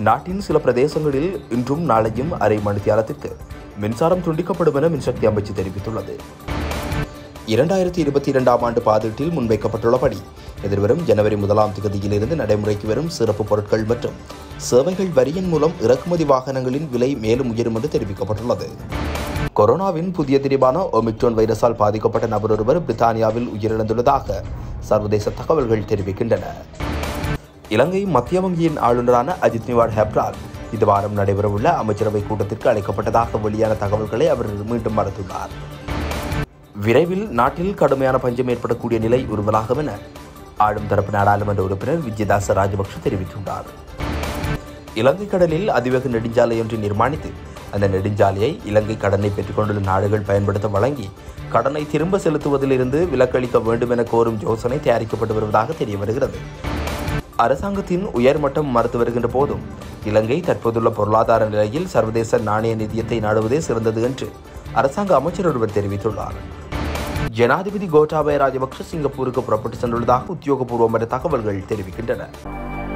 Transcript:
நாட்டின் சில பிரதேசங்களில் இன்றும் நாளையும் அரை மணித்தியாலத்திற்கு மின்சாரம் துண்டிக்கப்படும் என மின்சக்தி அமைச்சு தெரிவித்துள்ளது இரண்டாயிரத்தி இருபத்தி இரண்டாம் ஆண்டு பாதீட்டில் முன்வைக்கப்பட்டுள்ளபடி எதிர்வரும் ஜனவரி முதலாம் தேதியிலிருந்து நடைமுறைக்கு வரும் சிறப்பு பொருட்கள் மற்றும் சேவைகள் வரியின் மூலம் இறக்குமதி வாகனங்களின் விலை மேலும் உயரும் என்று தெரிவிக்கப்பட்டுள்ளது கொரோனாவின் புதிய திரிபான ஒமிக்ரோன் வைரஸால் பாதிக்கப்பட்ட நபர் ஒருவர் பிரித்தானியாவில் உயிரிழந்துள்ளதாக சர்வதேச தகவல்கள் தெரிவிக்கின்றன இலங்கை மத்திய வங்கியின் ஆளுநரான அஜித் நிவாட் ஹெப்ரால் இந்த வாரம் நடைபெறவுள்ள அமைச்சரவை கூட்டத்திற்கு அழைக்கப்பட்டதாக வெளியான தகவல்களை அவர் மீண்டும் மறுத்துள்ளார் விரைவில் நாட்டில் கடுமையான பஞ்சம் ஏற்படக்கூடிய நிலை உருவலாகும் என ஆளும் தரப்பு நாடாளுமன்ற உறுப்பினர் விஜயதாச ராஜபக்ஷ தெரிவித்துள்ளார் இலங்கை கடலில் அதிவேக நெடுஞ்சாலை ஒன்றை நிர்மாணித்து அந்த நெடுஞ்சாலையை இலங்கை கடனை பெற்றுக்கொண்டுள்ள நாடுகள் பயன்படுத்த வழங்கி கடனை திரும்ப செலுத்துவதிலிருந்து விலக்களிக்க வேண்டும் என கோரும் யோசனை தயாரிக்கப்பட்டு வருவதாக தெரிய வருகிறது அரசாங்கத்தின் உயர்மட்டம் மறுத்து வருகின்ற போதும் இலங்கை தற்போதுள்ள பொருளாதார நிலையில் சர்வதேச நாணய நிதியத்தை நாடுவதே சிறந்தது என்று அரசாங்க அமைச்சர் ஒருவர் தெரிவித்துள்ளார் ஜனாதிபதி கோட்டாபய ராஜபக்ஷ சிங்கப்பூருக்கு புறப்பட்டு சென்றுள்ளதாக உத்தியோகபூர்வமற்ற தகவல்கள் தெரிவிக்கின்றன